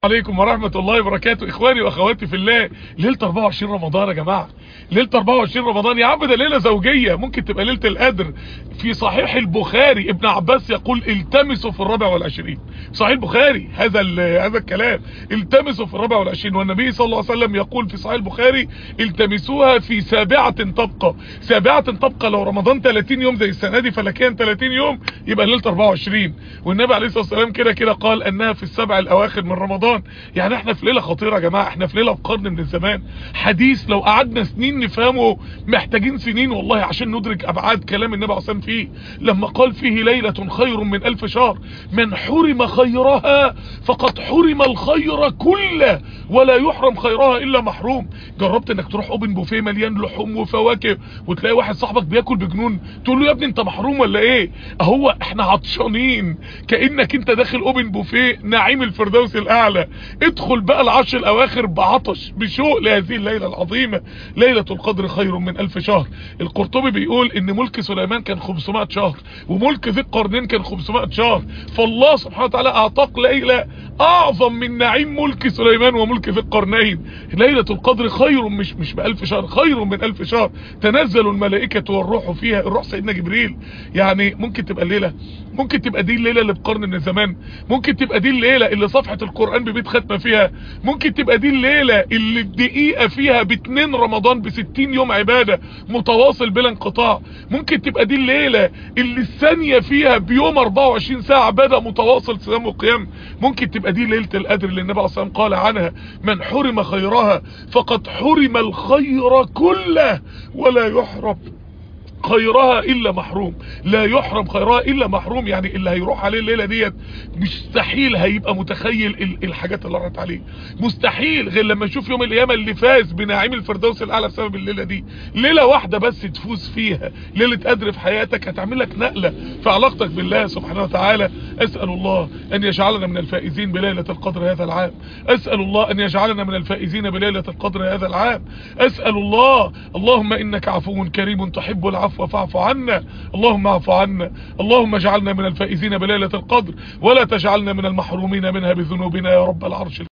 عليكم ورحمة الله وبركاته اخواني واخواتي في الله ليلة 24 رمضان يا جماعة ليلة 24 رمضان يا عم ده ليلة زوجية ممكن تبقى ليلة القدر في صحيح البخاري ابن عباس يقول التمسوا في الرابع والعشرين صحيح البخاري هذا هذا الكلام التمسوا في الرابع والعشرين والنبي صلى الله عليه وسلم يقول في صحيح البخاري التمسوها في سابعة تبقى سابعة تبقى لو رمضان 30 يوم زي السنة دي فلكيا 30 يوم يبقى ليلة 24 والنبي عليه الصلاة والسلام كده كده قال انها في السبع الاواخر من رمضان رمضان يعني احنا في ليلة خطيرة يا جماعة احنا في ليلة بقرن من الزمان حديث لو قعدنا سنين نفهمه محتاجين سنين والله عشان ندرك ابعاد كلام النبي عليه فيه لما قال فيه ليلة خير من الف شهر من حرم خيرها فقد حرم الخير كله ولا يحرم خيرها الا محروم جربت انك تروح اوبن بوفيه مليان لحوم وفواكه وتلاقي واحد صاحبك بياكل بجنون تقول له يا ابني انت محروم ولا ايه اهو احنا عطشانين كانك انت داخل اوبن بوفيه نعيم الفردوس الاعلى ادخل بقى العشر الاواخر بعطش بشوق لهذه الليلة العظيمة ليلة القدر خير من الف شهر القرطبي بيقول ان ملك سليمان كان 500 شهر وملك ذي القرنين كان 500 شهر فالله سبحانه وتعالى اعطاك ليلة اعظم من نعيم ملك سليمان وملك ذي القرنين ليلة القدر خير مش مش بألف شهر خير من ألف شهر تنزل الملائكة والروح فيها الروح سيدنا جبريل يعني ممكن تبقى الليلة ممكن تبقى دي الليلة اللي بقرن من الزمان ممكن تبقى دي الليلة اللي صفحة القرآن ببيت ختمة فيها ممكن تبقى دي الليلة اللي الدقيقة فيها باتنين رمضان بستين يوم عبادة متواصل بلا انقطاع ممكن تبقى دي الليلة اللي الثانية فيها بيوم 24 ساعة عبادة متواصل صيام وقيام ممكن تبقى دي ليلة القدر اللي النبي عليه الصلاة والسلام قال عنها من حرم خيرها فقد حرم الخير كله ولا يحرم خيرها الا محروم لا يحرم خيرها الا محروم يعني اللي هيروح عليه الليله ديت مستحيل هيبقى متخيل الحاجات اللي رأت عليه مستحيل غير لما يشوف يوم القيامه اللي فاز بنعيم الفردوس الاعلى بسبب الليله دي ليله واحده بس تفوز فيها ليله قدر في حياتك هتعمل لك نقله في علاقتك بالله سبحانه وتعالى اسال الله ان يجعلنا من الفائزين بليله القدر هذا العام اسال الله ان يجعلنا من الفائزين بليله القدر هذا العام اسال الله اللهم انك عفو كريم تحب العفو العفو فاعف عنا اللهم اعف عنا اللهم اجعلنا من الفائزين بليلة القدر ولا تجعلنا من المحرومين منها بذنوبنا يا رب العرش